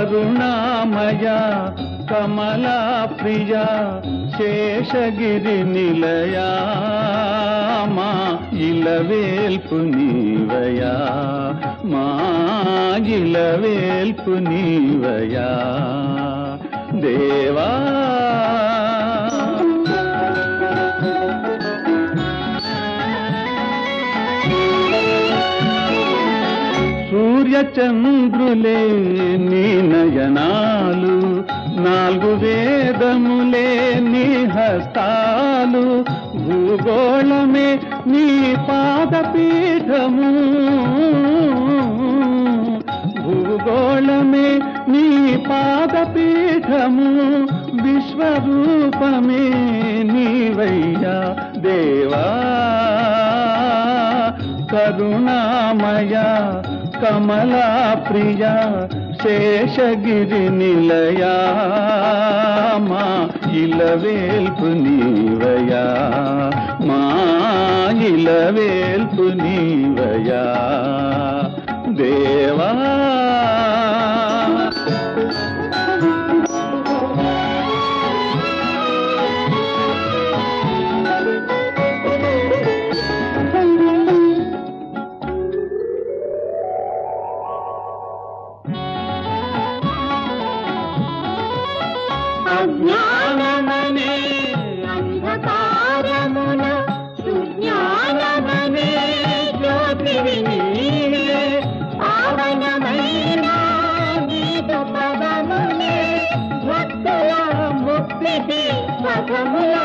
కరుణామయ కమలా ప్రియ శేషగిరి నిలయా మా ఇలవేల్పు నీవయా మా ఇలవేల్పు నీవయా దేవా సూర్యచంద్రులే నీ నయనాలు నాలుగు వేదములే నీ హస్తాలు భూగోళమే నీ పాదపీఠము భూగోళమే నీ పాదపీఠము విశ్వరూపమే నీవయ్యా దేవా కరుణామయ కమలా ప్రియ శేషగిరి నిలయా మా ఇలవేల్పు నీవయా మా ఇలవేల్పు నీవయా దేవా అజ్ఞానమనే అంధకారమున సుజ్ఞానమనే జ్యోతివి నీవే పావనమైన గీత పదములే భక్తుల ముక్తికి పదముల